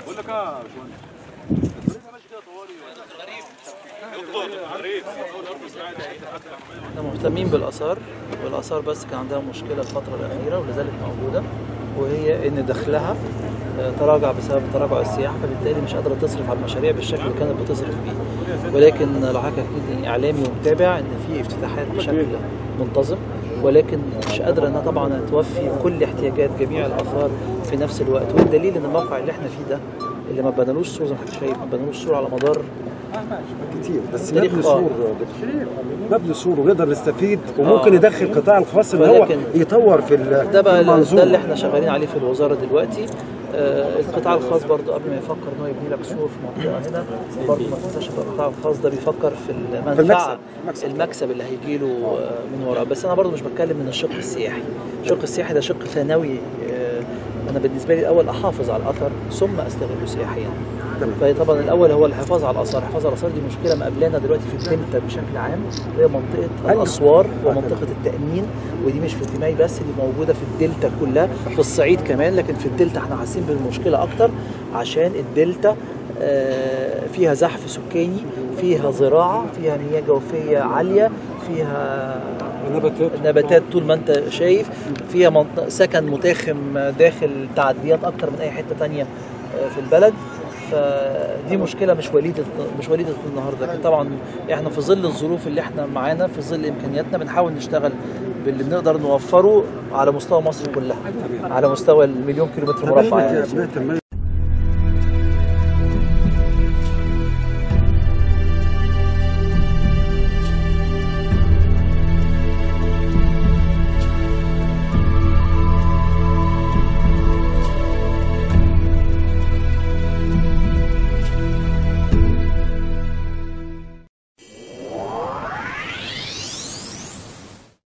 بقول لك يا باشمهندس احنا مهتمين بالاثار والاثار بس كان عندها مشكله الفتره الاخيره ولا زالت موجوده وهي ان دخلها آه، تراجع بسبب تراجع السياحه فبالتالي مش قادره تصرف على المشاريع بالشكل اللي كانت بتصرف بيه ولكن لو حضرتك اكيد اعلامي ومتابع ان في افتتاحات بشكل منتظم ولكن مش قادره انها طبعا توفي كل احتياجات جميع الاثار في نفس الوقت والدليل ان الموقع اللي احنا فيه ده اللي ما بنالوش سور زي ما حضرتك شايف ما بنالوش سور على مدار كتير بس تاريخ مبني آه. سور مبني سور ونقدر نستفيد وممكن يدخل القطاع الخاص ان هو ولكن يطور في ال- ده بقى المنظومة. ده اللي احنا شغالين عليه في الوزاره دلوقتي آه القطاع الخاص برضو قبل ما يفكر ان هو يبني لك سور في منطقه هنا برضو ما تنساش إن القطاع الخاص ده بيفكر في المنفعه المكسب. المكسب. المكسب اللي هيجي له من وراه بس انا برضو مش بتكلم من الشق السياحي الشق السياحي ده شق ثانوي آه انا بالنسبه لي الاول احافظ على الاثر ثم استغله سياحيا تمام. فطبعا الاول هو الحفاظ على الاثار الحفاظ على الاثار دي مشكله مقابلانا دلوقتي في الدلتا بشكل عام وهي منطقه أيوة. الاسوار ومنطقه التامين ودي مش في الدماي بس دي موجوده في الدلتا كلها في الصعيد كمان لكن في الدلتا احنا حاسين بالمشكله اكتر عشان الدلتا آه، فيها زحف سكاني فيها زراعه فيها مياه جوفيه عاليه فيها نباتات نباتات طول ما انت شايف فيها منطقة سكن متاخم داخل تعديات اكتر من اي حته تانية آه، في البلد فدي مشكله مش وليده مش وليده النهارده لكن طبعا احنا في ظل الظروف اللي احنا معانا في ظل امكانياتنا بنحاول نشتغل باللي بنقدر نوفره على مستوى مصر كلها على مستوى المليون كيلومتر مربع يعني. بداية